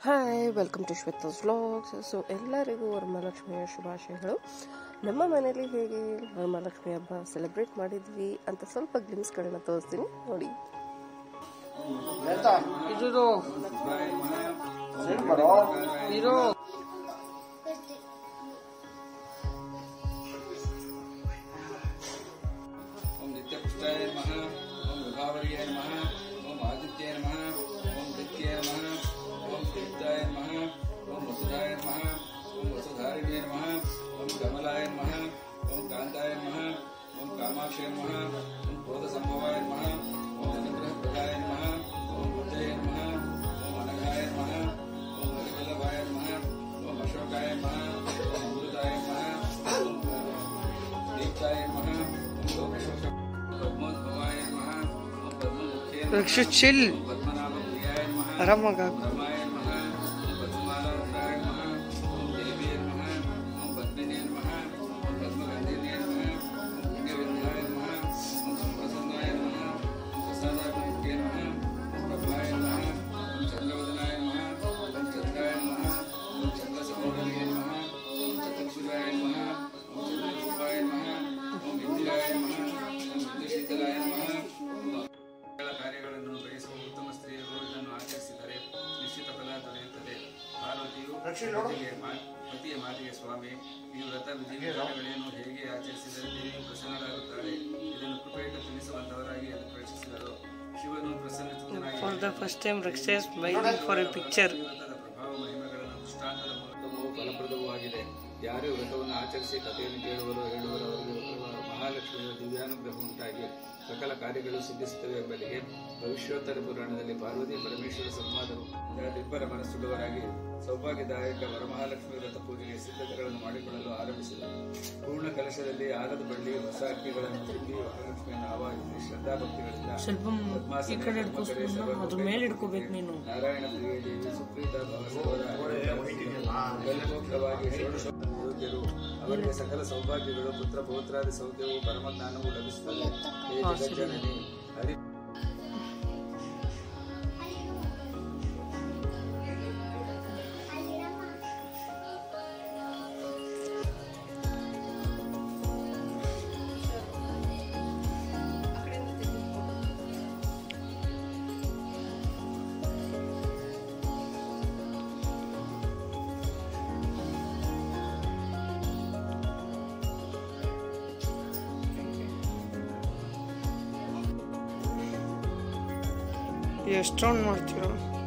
hi welcome to Shweta's vlogs so ಎಲ್ಲರಿಗೂ ವರಮಹಾಲಕ್ಷ್ಮಿಯ ಶುಭಾಶಯಗಳು ನಮ್ಮ ಮನೇಲಿ ಹೇಗೆ ವರಮಹಾಲಕ್ಷ್ಮಿ ಹಬ್ಬ ಸೆಲೆಬ್ರೇಟ್ ಮಾಡಿದ್ವಿ ಅಂತ ಸ್ವಲ್ಪ ಗ್ಲಿಮ್ಸ್ಗಳನ್ನ ತೋರಿಸ್ತೀನಿ ನೋಡಿ ಇದು ಇದು ಓಂ ನಿತ್ಯಪುಷ್ಟಾಯ ನಮಃ ಓಂ ವಿಭಾವರ್ಯಾಯ ನಮಃ ಓಂ ಆದಿತ್ಯಾಯ ನಮಃ ಓಂ ದಿತ್ಯಾಯ ನಮಃ ಓಂ ತೀರ್ಥಾಯ ನಮಃ ಓಂ ವಸುಧಾಯ ನಮಃ ಓಂ ವಸುಧಾರಿಣ್ಯಾಯ ನಮಃ ಓಂ ಕಮಲಾಯ ನಮಃ ಓಂ ಕಾಂತಾಯ ನಮಃ ಓಂ ಕಾಮಾಕ್ಷಾಯ ನಮಃ ಓಂ ಕ್ರೋಧಸಂಭವಾಯ ನಮಃ ಓಂ ಅನುಗ್ರಹಪ್ರದಾಯ ನಮಃ ಓಂ ಬುದ್ಧಯ ನಮಃ ಓಂ ಅನಘಾಯ ನಮಃ ಓಂ ಹರಿವಲ್ಲಭಾಯ ನಮಃ ಓಂ ಅಶೋಕಾಯ ನಮಃ ಓಂ ಅಮೃತಾಯ ನಮಃ ಓಂ ದೀಪ್ತಾಯ ನಮಃ ಓಂ ಲೋಕಶೋಷ ಪದ್ಮೋದ್ಭವಾಯ ನಮಃ ಓಂ ಪದ್ಮಮುಖ್ಯೇ ನಮಃ ರಕ್ಷ ಚಿಲ್ ಓಂ ಪದ್ಮನಾಭಪ್ರಿಯಾಯ ನಮಃ ಆರಾಮಾಗ ಓಂ ರಮಾಯ ನಮಃ ಓಂ ಪದ್ಮಮಾಲಾಧರಾಯ ನಮಃ ಓಂ ದೇವಿಯೇ ನಮಃ ಓಂ ಪದ್ಮಿನೇ ನಮಃ ಓಂ ಪದ್ಮಗಂಧಿನೇ ನಮಃ ಓಂ ಪುಣ್ಯವಿಂಧಾಯ ನಮಃ ಓಂ ಸಂಪ್ರಸನ್ನಾಯ ನಮಃ ಓಂ ಪ್ರಸಾದಾಭಿಮುಖ್ಯೇ ನಮಃ ಓಂ ಪ್ರಭಾಯ ನಮಃ ಓಂ ಚಂದ್ರವದನಾಯ ನಮಃ ಓಂ ಚಂದ್ರಾಯ ನಮಃ ಓಂ ಚಂದ್ರಸಮೋದನಿಯೇ ನಮಃ ಓಂ ಚತುರ್ಭುಜಾಯ ನಮಃ ಓಂ ಚಂದ್ರರೂಪಾಯ ನಮಃ ಓಂ ಇಂದಿರಾಯ ನಮಃ ಓಂ ಇಂದ್ರಶೀತಲಾಯ ನಮಃ ಓಂ ಗಳ ಕಾರ್ಯಗಳನ್ನು ಬಯಸುವ ಉತ್ತಮ ಸ್ತ್ರೀಯರು ಇದನ್ನು ಆಚರಿಸಿದರೆ ನಿಶ್ಚಿತ ಫಲ ದೊರೆಯುತ್ತದೆ ಪಾರ್ವತಿಯು ಪತಿಗೆ ಮಾ- ಪತಿಯ ಮಾತಿಗೆ ಸ್ವಾಮಿ ಈ ವ್ರತ ವಿಧಿವಿಧಾನಗಳೇನು ಹೇಗೆ ಆಚರಿಸಿದರೆ ದೇವಿಯು ಪ್ರಸನ್ನಳಾಗುತ್ತಾಳೆ ಇದನ್ನು ಕೃಪೆಯಿಂದ ತಿಳಿಸುವಂತವರಾಗಿ ಎಂದು ಪ್ರಶ್ನಿಸಿದರು ಶಿವನು ಪ್ರಸನ್ನಚಿತ್ತನಾಗಿ for the first time Raksha is waiting for a picture ಈ ವ್ರತದ ಪ್ರಭಾವ ಮಹಿಮೆಗಳನ್ನು ದೃಷ್ಟಾಂತದ ಮೂಲಕವೂ ಫಲಪ್ರದವೂ ಆಗಿದೆ ಯಾರೇ ವ್ರತವನ್ನು ಆಚರಿಸಿ ಕಥೆಯನ್ನು ಕೇಳುವರು ಹೇಳುವರು ಅವರಿಗೆ ಮಹಾಲಕ್ಷ್ಮಿಯ ದಿವ್ಯಾನುಗ್ರಹ ಉಂಟಾಗಿ ಸಕಲ ಕಾರ್ಯಗಳು ಸಿದ್ಧಿಸುತ್ತವೆ ಎಂಬಲ್ಲಿಗೆ ಭವಿಷ್ಯೋತ್ತರ ಪುರಾಣದಲ್ಲಿ ಪಾರ್ವತಿ ಪರಮೇಶ್ವರ ಸಂವಾದವು ಇಬ್ಬರ ಮನಸ್ಸುಳ್ಳವರಾಗಿ ಸೌಭಾಗ್ಯದಾಯಕ ವರಮಹಾಲಕ್ಷ್ಮಿ ವ್ರತ ಪೂಜೆಗೆ ಸಿದ್ಧತೆಗಳನ್ನು ಮಾಡಿಕೊಳ್ಳಲು ಆರಂಭಿಸಿದರು ಪೂರ್ಣ ಕಲಶದಲ್ಲಿ ಆಲದ ಬಳ್ಳಿ ಹೊಸ ಅಕ್ಕಿಗಳನ್ನು ತುಂಬಿ ವರಲಕ್ಷ್ಮಿಯನ್ನು ಆವಾಹಿಸಿ ಶ್ರದ್ಧಾಭಕ್ತಿಗಳಿಂದ ಸ್ವಲ್ಪ ಈ ಕಡೆ ಹಿಡ್ಕೋಸ್ಕೊಂಡು ಅದ್ರ ಮೇಲೆ ಹಿಡ್ಕೋಬೇಕು ನೀನು ನಾರಾಯಣ ಪ್ರಿಯ ದೇವಿ ಸುಪ್ರೀತ ಬೆಲ್ಲಮುಕ್ತವಾಗಿ ಷೋಡಶ ಯೋಗ್ಯರು ಅವರಿಗೆ ಸಕಲ ಸೌಭಾಗ್ಯಗಳು ಪುತ್ರ ಪೌತ್ರಾದಿ ಸೌಖ್ಯವು ಪರಮಜ್ಞಾನವು ಲಭಿಸುತ್ತದೆ ಹೇ ಜಗಜ್ಜನನಿ ಹರಿ ಎಷ್ಟು ರೌಂಡ್ ಮಾಡ್ತೀರೋ